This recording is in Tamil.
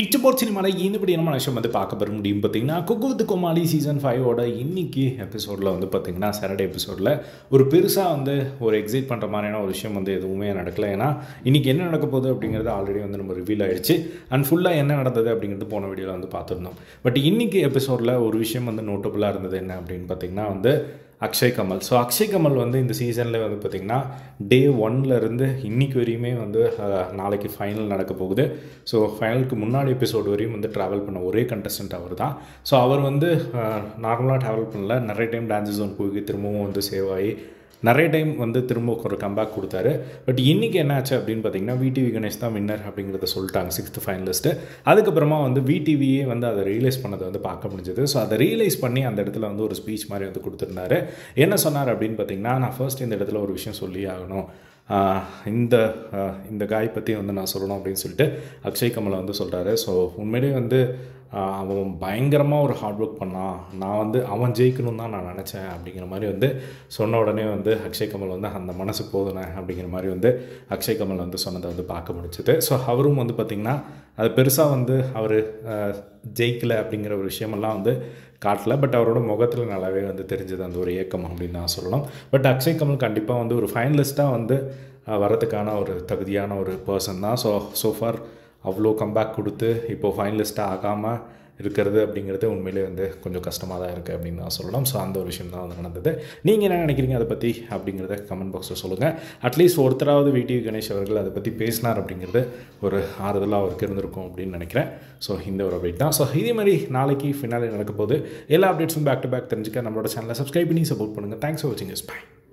இச்சு போர் சினிமாவில் இந்தபடி நம்ம விஷயம் வந்து பார்க்க பெற முடியும் பார்த்தீங்கன்னா குக்கு வித் கோமாளி சீசன் ஃபைவோட இன்னைக்கு எபிசோடில் வந்து பார்த்தீங்கன்னா சாட்டர்டே எபிசோடில் ஒரு பெருசாக வந்து ஒரு எக்ஸைட் பண்ணுற மாதிரியான ஒரு விஷயம் வந்து எதுவுமே நடக்கல ஏன்னா இன்றைக்கி என்ன நடக்க போகுது அப்படிங்கிறது ஆல்ரெடி வந்து நம்ம ரிவீல் ஆயிடுச்சு அண்ட் ஃபுல்லாக என்ன நடந்தது அப்படிங்கிறது போன வீடியோவில் வந்து பார்த்துருந்தோம் பட் இன்னைக்கு எபிசோடில் ஒரு விஷயம் வந்து நோட்டபுளாக இருந்தது என்ன அப்படின்னு பார்த்தீங்கன்னா வந்து அக்ஷய் கமல் ஸோ அக்ஷய் கமல் வந்து இந்த சீசனில் வந்து பார்த்திங்கன்னா டே ஒன்லேருந்து இன்னைக்கு வரையுமே வந்து அஹ், நாளைக்கு ஃபைனல் நடக்க போகுது ஸோ ஃபைனலுக்கு முன்னாடி எபிசோடு வரையும் வந்து ட்ராவல் பண்ண ஒரே கண்டஸ்டன்ட் அவர் தான் ஸோ அவர் வந்து நார்மலாக ட்ராவல் பண்ணல நிறைய டைம் டான்ஸ் ஜோன் போய் திரும்பவும் வந்து சேவ் ஆகி நிறைய டைம் வந்து திரும்ப ஒரு கம்பேக் கொடுத்தாரு பட் இன்றைக்கி என்ன ஆச்சு அப்படின்னு பார்த்தீங்கன்னா விடிவி கணேஷ் தான் வின்னர் அப்படிங்கிறத சொல்லிட்டாங்க சிக்ஸ்த் ஃபைனலிஸ்ட்டு அதுக்கப்புறமா வந்து விடிவியே வந்து அதை ரியலைஸ் பண்ணதை வந்து பார்க்க முடிஞ்சது ஸோ அதை ரியலைஸ் பண்ணி அந்த இடத்துல வந்து ஒரு ஸ்பீச் மாதிரி வந்து கொடுத்துருந்தாரு என்ன சொன்னார் அப்படின்னு பார்த்தீங்கன்னா நான் ஃபர்ஸ்ட் இந்த இடத்துல ஒரு விஷயம் சொல்லி ஆகணும் ஆஹ் இந்த ஆஹ் இந்த காய் பற்றி வந்து நான் சொல்லணும் அப்படின்னு சொல்லிட்டு அக்ஷய் கமலை வந்து சொல்கிறாரு ஸோ உண்மையிலேயே வந்து ஆஹ் அவன் பயங்கரமாக ஒரு ஹார்ட் ஒர்க் பண்ணான் நான் வந்து அவன் ஜெயிக்கணும் தான் நான் நினச்சேன் அப்படிங்கிற மாதிரி வந்து சொன்ன உடனே வந்து அக்ஷய் கமல் வந்து அந்த மனசு போதுனே அப்படிங்கிற மாதிரி வந்து அக்ஷய் கமல் வந்து சொன்னதை வந்து பார்க்க முடிஞ்சது ஸோ அவரும் வந்து பார்த்திங்கன்னா அது பெருசாக வந்து அவர் ஜெயிக்கலை அப்படிங்கிற ஒரு விஷயமெல்லாம் வந்து காட்டல பட் அவரோட முகத்தில் நல்லாவே வந்து தெரிஞ்சது அந்த ஒரு ஏக்கம் அப்படின்னு தான் சொல்லலாம் பட் அக்ஷய் கமல் கண்டிப்பாக வந்து ஒரு ஃபைனலிஸ்ட்டாக வந்து அஹ், வரதுக்கான ஒரு தகுதியான ஒரு பர்சன் தான் ஸோ சோஃபார் அவ்வளோ கம்பேக் கொடுத்து இப்போது ஃபைனலிஸ்ட்டாக ஆகாமல் இருக்கிறது அப்படிங்கிறது உண்மையிலே வந்து கொஞ்சம் கஷ்டமாக தான் இருக்குது அப்படின்னு தான் சொல்லலாம் ஸோ அந்த ஒரு விஷயம் தான் வந்து நடந்தது நீங்கள் என்ன நினைக்கிறீங்க அதை பற்றி அப்படிங்கிறத கமெண்ட் பாக்ஸில் சொல்லுங்கள் அட்லீஸ்ட் ஒருத்தராவது விடிவி கணேஷ் அவர்கள் அதை பற்றி பேசினார் அப்படிங்கிறது ஒரு ஆறுதலாக அவருக்கு இருந்திருக்கும் அப்படின்னு நினைக்கிறேன் ஸோ இந்த ஒரு அப்டேட் தான் ஸோ இதே மாதிரி நாளைக்கு ஃபினாலே நடக்க போகுது எல்லா அப்டேட்ஸும் பேக் டு பேக் தெரிஞ்சுக்க நம்மளோட சேனலை சப்ஸ்கிரைப் பண்ணி சப்போர்ட் பண்ணுங்கள் தேங்க்ஸ் ஃபார் வாட்சிங் இஸ் பை